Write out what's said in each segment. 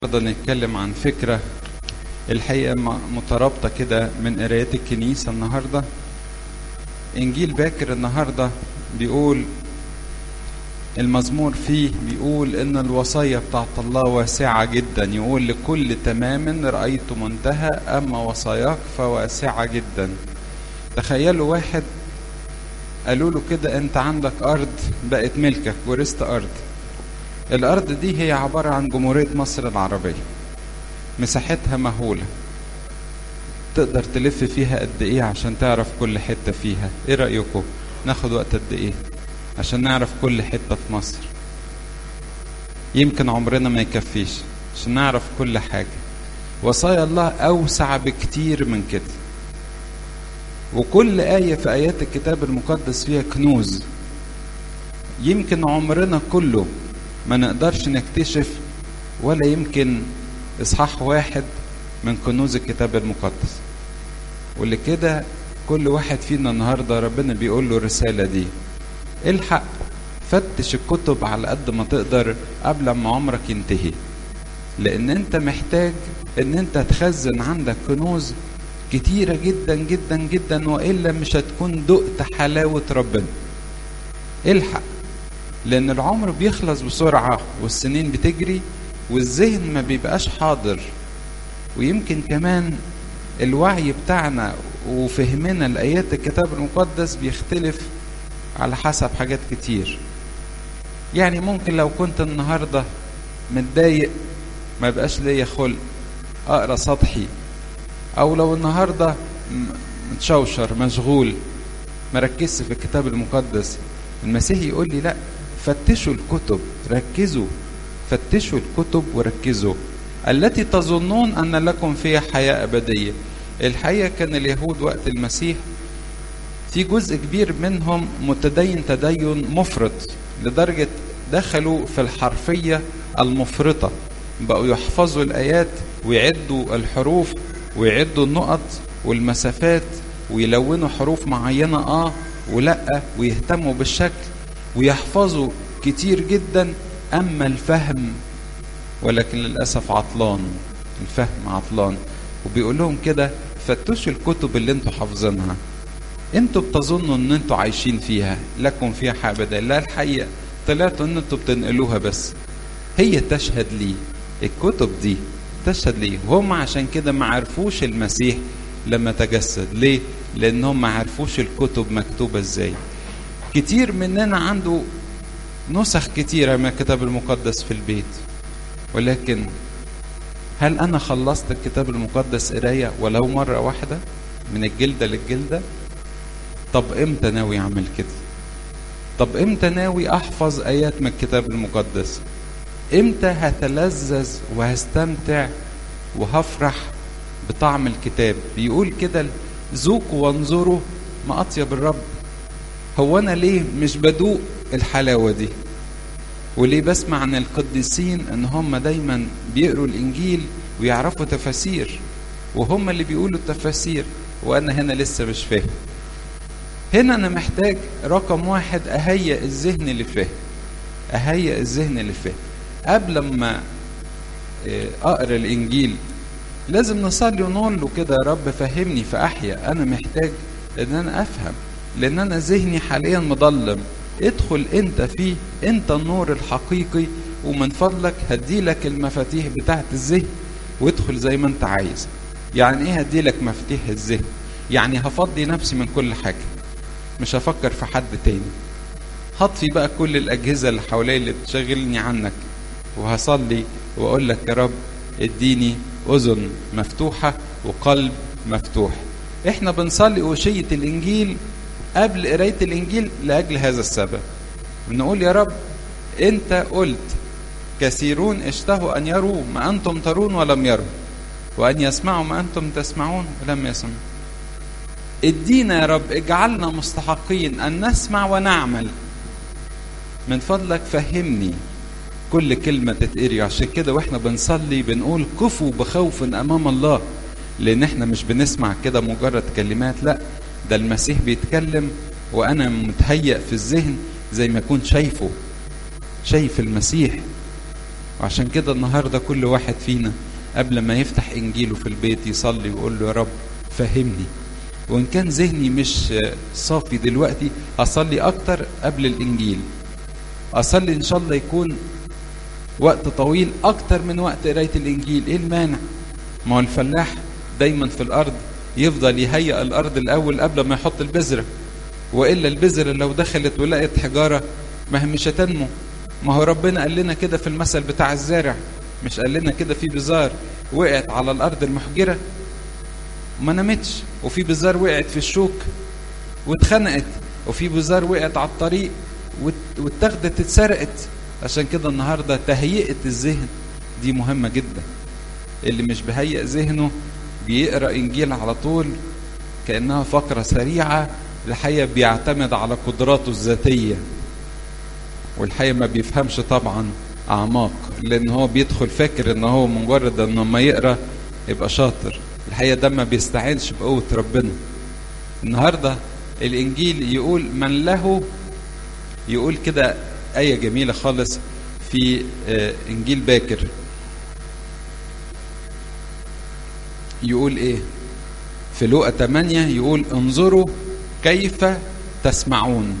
النهارده نتكلم عن فكرة الحقيقة م- مترابطة كده من قرايات الكنيسة النهاردة إنجيل باكر النهاردة بيقول المزمور فيه بيقول إن الوصايا بتاعت الله واسعة جدا يقول لكل تمام رأيت منتهى أما وصاياك فواسعة جدا تخيلوا واحد قالوا له كده أنت عندك أرض بقت ملكك ورثت أرض الأرض دي هي عبارة عن جمهورية مصر العربية مساحتها مهولة تقدر تلف فيها قد إيه عشان تعرف كل حتة فيها إيه رأيكم ناخد وقت قد إيه عشان نعرف كل حتة في مصر يمكن عمرنا ما يكفيش عشان نعرف كل حاجة وصايا الله أوسع بكتير من كده وكل آية في آيات الكتاب المقدس فيها كنوز يمكن عمرنا كله ما نقدرش نكتشف ولا يمكن إصحاح واحد من كنوز الكتاب المقدس واللي كده كل واحد فينا النهارده ربنا بيقول له الرسالة دي الحق فتش الكتب على قد ما تقدر قبل ما عمرك ينتهي لأن أنت محتاج إن أنت تخزن عندك كنوز كتيرة جدا جدا جدا وإلا مش هتكون دقت حلاوة ربنا الحق لأن العمر بيخلص بسرعة والسنين بتجري والذهن ما بيبقاش حاضر ويمكن كمان الوعي بتاعنا وفهمنا لآيات الكتاب المقدس بيختلف على حسب حاجات كتير يعني ممكن لو كنت النهاردة متضايق ما يبقاش ليا خلق أقرأ سطحي أو لو النهاردة متشوشر مشغول مركزش في الكتاب المقدس المسيح يقول لي لا فتشوا الكتب ركزوا فتشوا الكتب وركزوا التي تظنون ان لكم فيها حياه ابديه الحقيقه كان اليهود وقت المسيح في جزء كبير منهم متدين تدين مفرط لدرجه دخلوا في الحرفيه المفرطه بقوا يحفظوا الايات ويعدوا الحروف ويعدوا النقط والمسافات ويلونوا حروف معينه اه ولا ويهتموا بالشكل ويحفظوا كتير جدا اما الفهم ولكن للاسف عطلان الفهم عطلان وبيقول لهم كده فتشوا الكتب اللي انتوا حافظينها انتوا بتظنوا ان انتوا عايشين فيها لكم فيها حياه ابديه لا الحقيقه طلعتوا ان انتوا بتنقلوها بس هي تشهد لي الكتب دي تشهد لي وهم عشان كده ما عرفوش المسيح لما تجسد ليه لانهم ما عرفوش الكتب مكتوبه ازاي كتير مننا عنده نسخ كتيرة من الكتاب المقدس في البيت ولكن هل أنا خلصت الكتاب المقدس قراية ولو مرة واحدة من الجلدة للجلدة طب إمتى ناوي أعمل كده طب إمتى ناوي أحفظ آيات من الكتاب المقدس إمتى هتلذذ وهستمتع وهفرح بطعم الكتاب بيقول كده ذوقوا وانظروا ما أطيب الرب هو انا ليه مش بدوق الحلاوه دي وليه بسمع عن القديسين ان هم دايما بيقروا الانجيل ويعرفوا تفاسير وهم اللي بيقولوا التفاسير وانا هنا لسه مش فاهم هنا انا محتاج رقم واحد اهيئ الذهن للفهم اهيئ الذهن للفهم قبل ما اقرا الانجيل لازم نصلي ونقول له كده يا رب فهمني فاحيا انا محتاج ان انا افهم لان انا ذهني حاليا مضلم ادخل انت فيه انت النور الحقيقي ومن فضلك هديلك المفاتيح بتاعت الذهن وادخل زي ما انت عايز يعني ايه هديلك مفاتيح الذهن يعني هفضي نفسي من كل حاجة مش هفكر في حد تاني هطفي بقى كل الأجهزة اللي حواليا اللي بتشغلني عنك وهصلي وأقول لك يا رب اديني أذن مفتوحة وقلب مفتوح احنا بنصلي أوشية الإنجيل قبل قراية الإنجيل لأجل هذا السبب بنقول يا رب أنت قلت كثيرون اشتهوا أن يروا ما أنتم ترون ولم يروا وأن يسمعوا ما أنتم تسمعون ولم يسمعوا ادينا يا رب اجعلنا مستحقين أن نسمع ونعمل من فضلك فهمني كل كلمة تتقري عشان كده واحنا بنصلي بنقول كفوا بخوف أمام الله لأن احنا مش بنسمع كده مجرد كلمات لأ ده المسيح بيتكلم وانا متهيأ في الذهن زي ما اكون شايفه شايف المسيح وعشان كده النهارده كل واحد فينا قبل ما يفتح انجيله في البيت يصلي ويقول له يا رب فهمني وان كان ذهني مش صافي دلوقتي اصلي اكتر قبل الانجيل اصلي ان شاء الله يكون وقت طويل اكتر من وقت قرايه الانجيل ايه المانع ما هو الفلاح دايما في الارض يفضل يهيئ الارض الاول قبل ما يحط البذره والا البذره لو دخلت ولقت حجاره ما هي مش هتنمو ما هو ربنا قال لنا كده في المثل بتاع الزارع مش قال لنا كده في بذار وقعت على الارض المحجره ما نمتش وفي بذار وقعت في الشوك واتخنقت وفي بذار وقعت على الطريق واتاخدت اتسرقت عشان كده النهارده تهيئه الذهن دي مهمه جدا اللي مش بيهيئ ذهنه بيقرا انجيل على طول كانها فقره سريعه الحقيقه بيعتمد على قدراته الذاتيه والحقيقه ما بيفهمش طبعا اعماق لان هو بيدخل فاكر ان هو مجرد ان لما يقرا يبقى شاطر الحقيقه ده ما بيستعينش بقوه ربنا النهارده الانجيل يقول من له يقول كده ايه جميله خالص في انجيل باكر يقول ايه في لوقا 8 يقول انظروا كيف تسمعون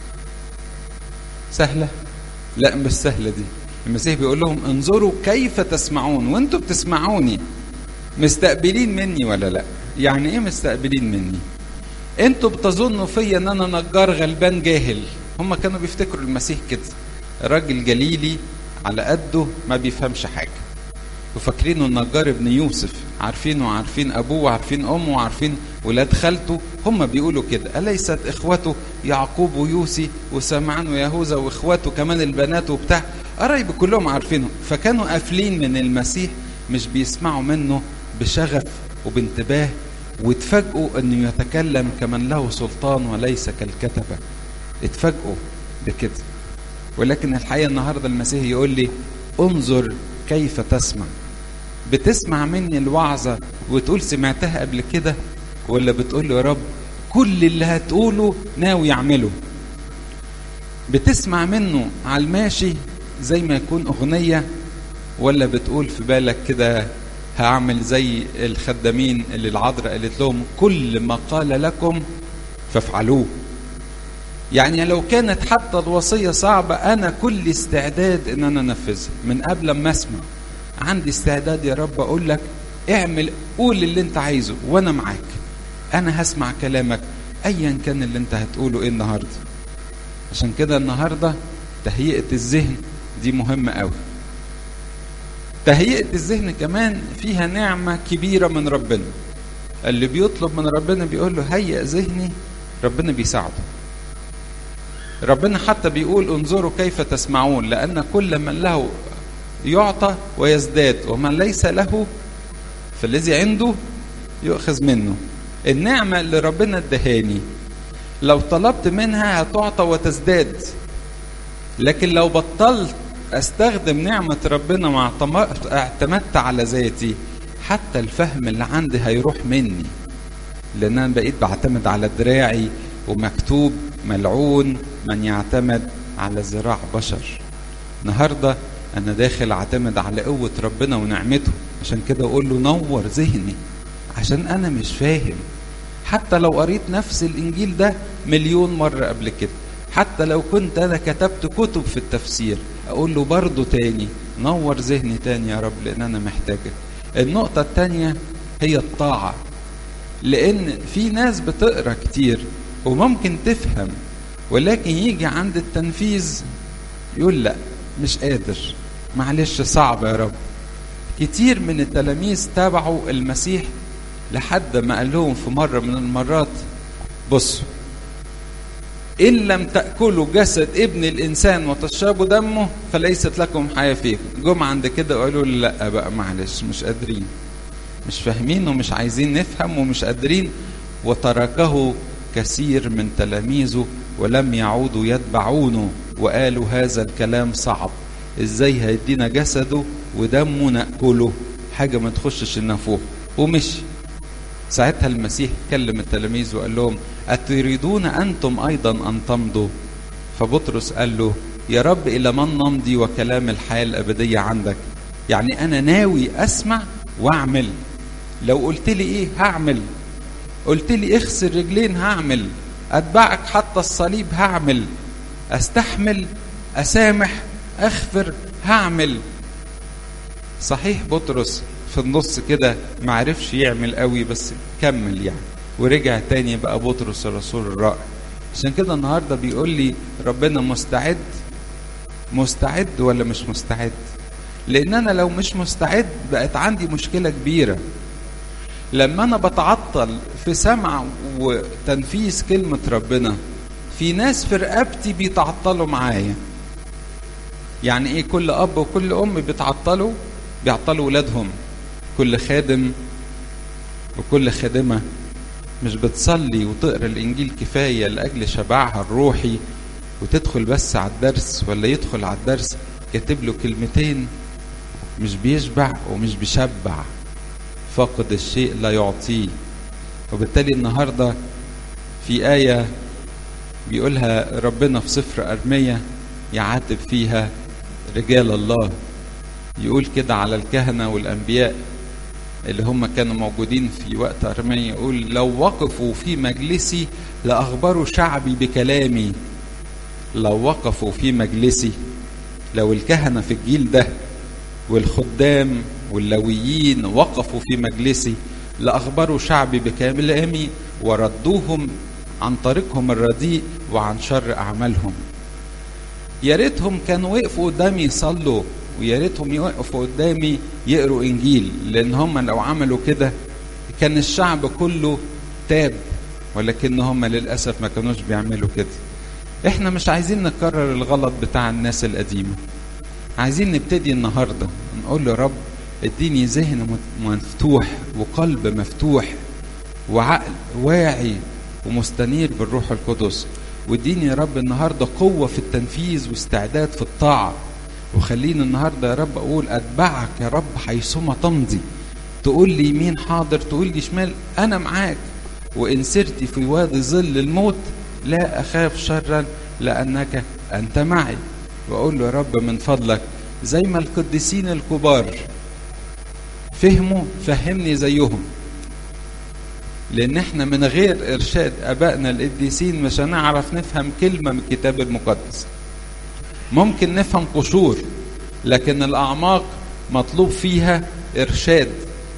سهلة لا مش سهلة دي المسيح بيقول لهم انظروا كيف تسمعون وانتوا بتسمعوني مستقبلين مني ولا لا يعني ايه مستقبلين مني انتوا بتظنوا فيا ان انا نجار غلبان جاهل هم كانوا بيفتكروا المسيح كده راجل جليلي على قده ما بيفهمش حاجه وفاكرينه النجار ابن يوسف عارفينه وعارفين ابوه وعارفين امه وعارفين ولاد خالته هم بيقولوا كده اليست اخوته يعقوب ويوسي وسمعان ويهوذا واخواته كمان البنات وبتاع قرايب كلهم عارفينه فكانوا قافلين من المسيح مش بيسمعوا منه بشغف وبانتباه واتفاجئوا انه يتكلم كمن له سلطان وليس كالكتبه اتفاجئوا بكده ولكن الحقيقه النهارده المسيح يقول لي انظر كيف تسمع بتسمع مني الوعظة وتقول سمعتها قبل كده ولا بتقول له يا رب كل اللي هتقوله ناوي يعمله بتسمع منه على الماشي زي ما يكون أغنية ولا بتقول في بالك كده هعمل زي الخدامين اللي العذراء قالت لهم كل ما قال لكم فافعلوه يعني لو كانت حتى الوصية صعبة أنا كل استعداد إن أنا أنفذها من قبل ما أسمع عندي استعداد يا رب أقول لك اعمل قول اللي أنت عايزه وأنا معاك أنا هسمع كلامك أيا كان اللي أنت هتقوله إيه النهاردة عشان كده النهاردة تهيئة الذهن دي مهمة قوي تهيئة الذهن كمان فيها نعمة كبيرة من ربنا اللي بيطلب من ربنا بيقول له هيئ ذهني ربنا بيساعده ربنا حتى بيقول انظروا كيف تسمعون لأن كل من له يعطى ويزداد ومن ليس له فالذي عنده يؤخذ منه النعمة اللي ربنا ادهاني لو طلبت منها هتعطى وتزداد لكن لو بطلت استخدم نعمة ربنا مع اعتمدت على ذاتي حتى الفهم اللي عندي هيروح مني لان انا بقيت بعتمد على دراعي ومكتوب ملعون من يعتمد على ذراع بشر النهارده انا داخل اعتمد على قوه ربنا ونعمته عشان كده اقول له نور ذهني عشان انا مش فاهم حتى لو قريت نفس الانجيل ده مليون مره قبل كده حتى لو كنت انا كتبت كتب في التفسير اقول له برضه تاني نور ذهني تاني يا رب لان انا محتاجك النقطه التانيه هي الطاعه لان في ناس بتقرا كتير وممكن تفهم ولكن يجي عند التنفيذ يقول لا مش قادر معلش صعب يا رب كتير من التلاميذ تابعوا المسيح لحد ما قال لهم في مرة من المرات بصوا إن لم تأكلوا جسد ابن الإنسان وتشربوا دمه فليست لكم حياة فيكم جم عند كده وقالوا لا بقى معلش مش قادرين مش فاهمين ومش عايزين نفهم ومش قادرين وتركه كثير من تلاميذه ولم يعودوا يتبعونه وقالوا هذا الكلام صعب ازاي هيدينا جسده ودمه ناكله حاجه ما تخشش النافوخ ومشي ساعتها المسيح كلم التلاميذ وقال لهم اتريدون انتم ايضا ان تمضوا فبطرس قال له يا رب الى من نمضي وكلام الحياه الابديه عندك يعني انا ناوي اسمع واعمل لو قلت لي ايه هعمل قلت لي اغسل رجلين هعمل اتبعك حتى الصليب هعمل استحمل اسامح اغفر هعمل صحيح بطرس في النص كده معرفش يعمل قوي بس كمل يعني ورجع تاني بقى بطرس الرسول الرائع عشان كده النهارده بيقول لي ربنا مستعد مستعد ولا مش مستعد لان انا لو مش مستعد بقت عندي مشكله كبيره لما انا بتعطل في سمع وتنفيذ كلمه ربنا في ناس في رقبتي بيتعطلوا معايا يعني ايه كل اب وكل ام بيتعطلوا بيعطلوا ولادهم كل خادم وكل خادمه مش بتصلي وتقرا الانجيل كفايه لاجل شبعها الروحي وتدخل بس على الدرس ولا يدخل على الدرس كاتب له كلمتين مش بيشبع ومش بيشبع فاقد الشيء لا يعطيه وبالتالي النهارده في آية بيقولها ربنا في سفر أرمية يعاتب فيها رجال الله يقول كده على الكهنة والأنبياء اللي هم كانوا موجودين في وقت أرمية يقول لو وقفوا في مجلسي لأخبروا شعبي بكلامي لو وقفوا في مجلسي لو الكهنة في الجيل ده والخدام واللويين وقفوا في مجلسي لأخبروا شعبي بكلامي وردوهم عن طريقهم الرديء وعن شر أعمالهم يا ريتهم كانوا وقفوا قدامي يصلوا ويا ريتهم يوقفوا قدامي يقروا انجيل لان هم لو عملوا كده كان الشعب كله تاب ولكن هم للاسف ما كانوش بيعملوا كده احنا مش عايزين نكرر الغلط بتاع الناس القديمه عايزين نبتدي النهارده نقول له رب اديني ذهن مفتوح وقلب مفتوح وعقل واعي ومستنير بالروح القدس واديني يا رب النهارده قوه في التنفيذ واستعداد في الطاعه وخليني النهارده يا رب اقول اتبعك يا رب حيثما تمضي تقول لي يمين حاضر تقول لي شمال انا معاك وان سرت في وادي ظل الموت لا اخاف شرا لانك انت معي واقول له يا رب من فضلك زي ما القديسين الكبار فهموا فهمني زيهم لان احنا من غير ارشاد ابائنا القديسين مش هنعرف نفهم كلمه من الكتاب المقدس ممكن نفهم قشور لكن الاعماق مطلوب فيها ارشاد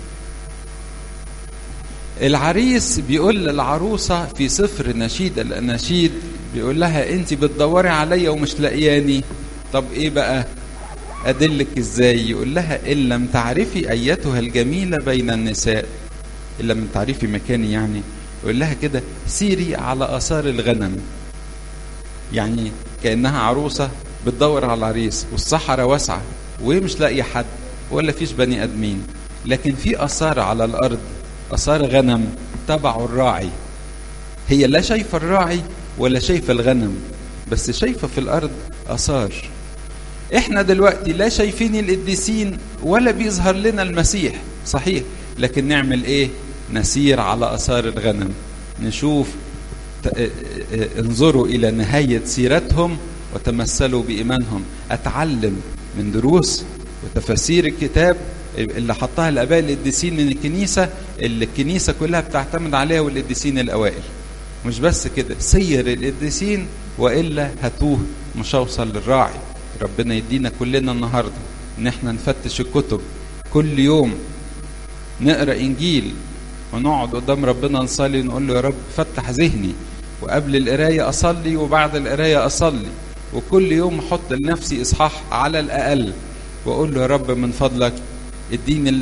العريس بيقول للعروسه في سفر نشيد الاناشيد بيقول لها انت بتدوري عليا ومش لاقياني طب ايه بقى ادلك ازاي يقول لها ان لم تعرفي ايتها الجميله بين النساء ان لم تعرفي مكاني يعني يقول لها كده سيري على اثار الغنم يعني كانها عروسه بتدور على العريس والصحراء واسعه وهي مش لاقيه حد ولا فيش بني ادمين لكن في اثار على الارض اثار غنم تبعوا الراعي هي لا شايفه الراعي ولا شايفه الغنم بس شايفه في الارض اثار احنا دلوقتي لا شايفين القديسين ولا بيظهر لنا المسيح صحيح لكن نعمل ايه نسير على اثار الغنم نشوف انظروا الى نهايه سيرتهم وتمثلوا بايمانهم اتعلم من دروس وتفاسير الكتاب اللي حطها الاباء القديسين من الكنيسه اللي الكنيسه كلها بتعتمد عليها والقديسين الاوائل مش بس كده سير القديسين والا هتوه مش هوصل للراعي ربنا يدينا كلنا النهارده ان احنا نفتش الكتب كل يوم نقرا انجيل ونقعد قدام ربنا نصلي ونقول له يا رب فتح ذهني وقبل القرايه اصلي وبعد القرايه اصلي وكل يوم احط لنفسي اصحاح على الاقل واقول له يا رب من فضلك اديني